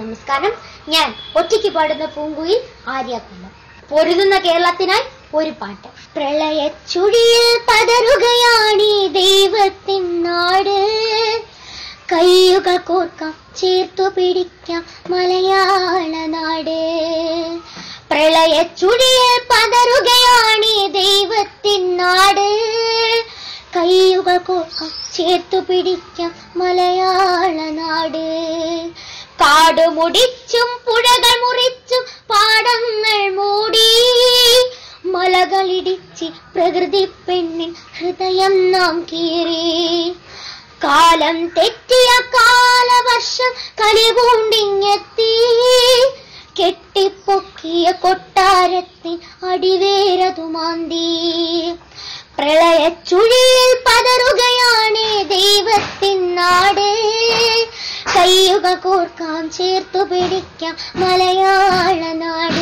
നമസ്കാരം ഞാൻ ഒറ്റയ്ക്ക് പാടുന്ന പൂങ്കുയിൽ ആര്യാക്കുളം പൊരുതുന്ന കേരളത്തിനായി ഒരു പാട്ട് പ്രളയ ചുഴിയിൽ പതറുകയാണീ ദൈവത്തിൻ നാട് കയ്യുകൾ കോർക്കാം ചേർത്തു പിടിക്കാം മലയാള നാട് പ്രളയ ചുഴിയിൽ പതറുകയാണീ ദൈവത്തിൻ നാട് കയ്യുകൾ കോർക്കാം ചേർത്തു പിടിക്കാം മലയാള നാട് കാട് മുടിച്ചും പുഴകൾ മുറിച്ചും പാടങ്ങൾ മൂടി മലകളിടിച്ച് പ്രകൃതി പെണ്ണിൻ ഹൃദയം നാം കീറി കാലം തെറ്റിയ കാലവർഷം കലിപൂണ്ടിങ്ങെത്തി കെട്ടിപ്പൊക്കിയ കൊട്ടാരത്തിൽ അടിവേരതുമാന്തി പ്രളയ ചുഴിയിൽ പതറുകയാണ് ദൈവത്തിൻ നാട് കയ്യുക കോർക്കാം ചേർത്തു പിടിക്കാം മലയാള നാട്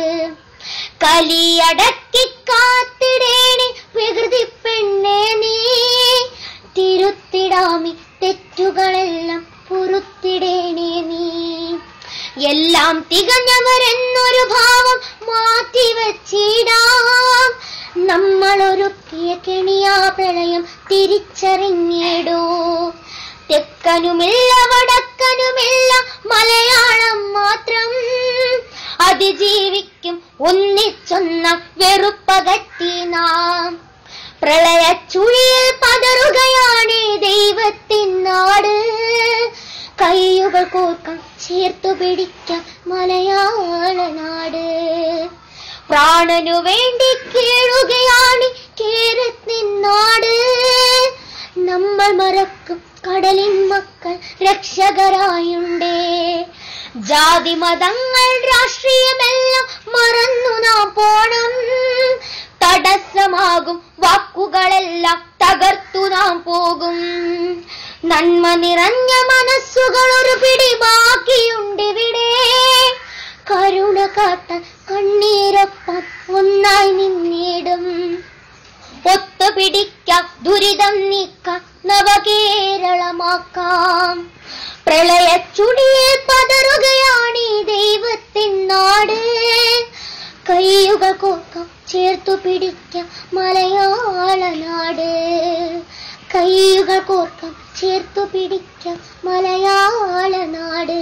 കലിയടക്കി കാത്തിടേണി പ്രകൃതി പെണ്ണേ നീ തിരുത്തിടാമി തെറ്റുകളെല്ലാം പൊറുത്തിടേണേ നീ എല്ലാം തികഞ്ഞവരെന്നൊരു ഭാവം മാറ്റിവച്ചിടാം നമ്മൾ ഒരുക്കിയ കെണിയാ പ്രളയം തിരിച്ചറിഞ്ഞിടൂ തെക്കനുമില്ല വടക്കനുമില്ല മലയാളം മാത്രം അതിജീവിക്കും ഒന്നിച്ചൊന്ന വെറുപ്പകറ്റി നാം പ്രളയ ചുഴിയിൽ പതറുകയാണ് ദൈവത്തിൻ നാട് കയ്യുകൾ കോർക്കാം ചേർത്തു പിടിക്കാം മലയാള നാട് പ്രാണനു വേണ്ടി കേളുകയാണ് കേരത്തിൻ നാട് നമ്മൾ മറക്കും കടലിൻ മക്കൾ രക്ഷകരായുണ്ടേ ജാതി മതങ്ങൾ രാഷ്ട്രീയമെല്ലാം മറന്നു നാം പോണം തടസ്സമാകും വാക്കുകളെല്ലാം തകർത്തു നാം പോകും നന്മ നിറഞ്ഞ മനസ്സുകൾ ഒരു പിടി ബാക്കിയുണ്ടിവിടെ കരുണ കാട്ടാൻ കണ്ണീരൊപ്പം ഒന്നായി നിന്നിടും ഒത്തുപിടിക്കാം ദുരിതം നീക്കാം നവകേരളമാക്കാം പ്രളയ ചുടിയിൽ പതറുകയാണ് ഈ ദൈവത്തിൻ നാട് കയ്യുകൾ കോർക്കാം ചേർത്തു പിടിക്കാം മലയാള നാട് കയ്യുകൾ കോർക്കാം ചേർത്തു പിടിക്കാം മലയാള നാട്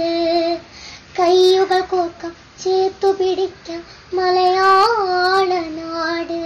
കയ്യുകൾ കോർക്കാം ചേർത്തു പിടിക്കാം മലയാള നാട്